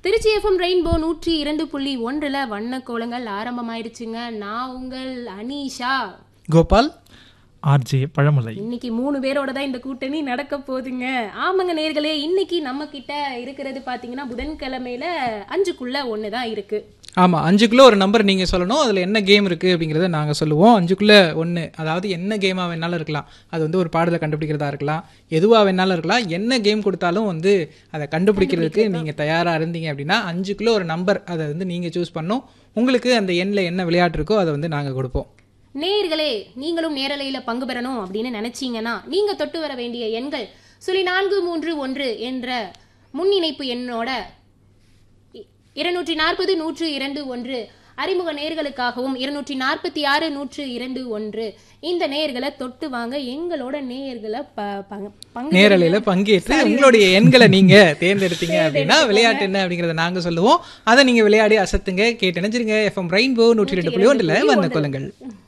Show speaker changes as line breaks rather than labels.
Trichy FM rainbow நூற்றி இரண்டு புள்ளி ஒன்றில் வண்ண கோலங்கள் ஆரம்பமாயிடுச்சுங்க நான் உங்கள் அனீஷா
கோபால் ஆர்ஜே பழமலை
இன்னைக்கு மூணு பேரோட தான் இந்த கூட்டணி நடக்க போகுதுங்க ஆமாங்க நேர்களே இன்னைக்கு நம்ம கிட்ட இருக்கிறது பாத்தீங்கன்னா புதன்கிழமையில அஞ்சுக்குள்ள ஒன்று தான் இருக்கு
ஆமாம் அஞ்சுக்குள்ளே ஒரு நம்பர் நீங்கள் சொல்லணும் அதில் என்ன கேம் இருக்குது அப்படிங்கிறத நாங்கள் சொல்லுவோம் அஞ்சுக்குள்ளே ஒன்று அதாவது என்ன கேமாக வேணாலும் இருக்கலாம் அது வந்து ஒரு பாடலை கண்டுபிடிக்கிறதா இருக்கலாம் எதுவாக வேணாலும் இருக்கலாம் என்ன கேம் கொடுத்தாலும் வந்து அதை கண்டுபிடிக்கிறதுக்கு நீங்கள் தயாராக இருந்தீங்க அப்படின்னா அஞ்சுக்குள்ளே ஒரு நம்பர் அதை வந்து நீங்கள் சூஸ் பண்ணணும் உங்களுக்கு அந்த எண்ணில் என்ன விளையாட்டு இருக்கோ அதை வந்து நாங்கள் கொடுப்போம்
நேர்களே நீங்களும் நேரலையில பங்கு பெறணும் அப்படின்னு நினைச்சீங்கன்னா நீங்க தொட்டு வர வேண்டிய எண்கள் சுழி நான்கு மூன்று ஒன்று என்ற முன் இணைப்பு எண்ணோட இ- இருநூற்றி நாற்பது நூற்று இரண்டு ஒன்று அறிமுக நேர்களுக்காகவும் இருநூற்றி நாற்பத்தி ஆறு நூற்று இரண்டு ஒன்று இந்த நேர்களை தொட்டு வாங்க எங்களோட நேயர்களை ப- பங்கு- பங்கு
நேரலையில் பங்கேற்று உங்களுடைய எண்களை நீங்கள் தேர்ந்தெடுத்தீங்க அப்படின்னா விளையாட்டு என்ன அப்படிங்கிறத நாங்கள் சொல்லுவோம் அதை நீங்கள் விளையாடி அசத்துங்க கேட்டு நினைச்சிருங்க எஃப்எம் ரெயின்போ நூற்றி ரெண்டு புள்ளி ஒன்றில் வந்து கொள்ளுங்கள்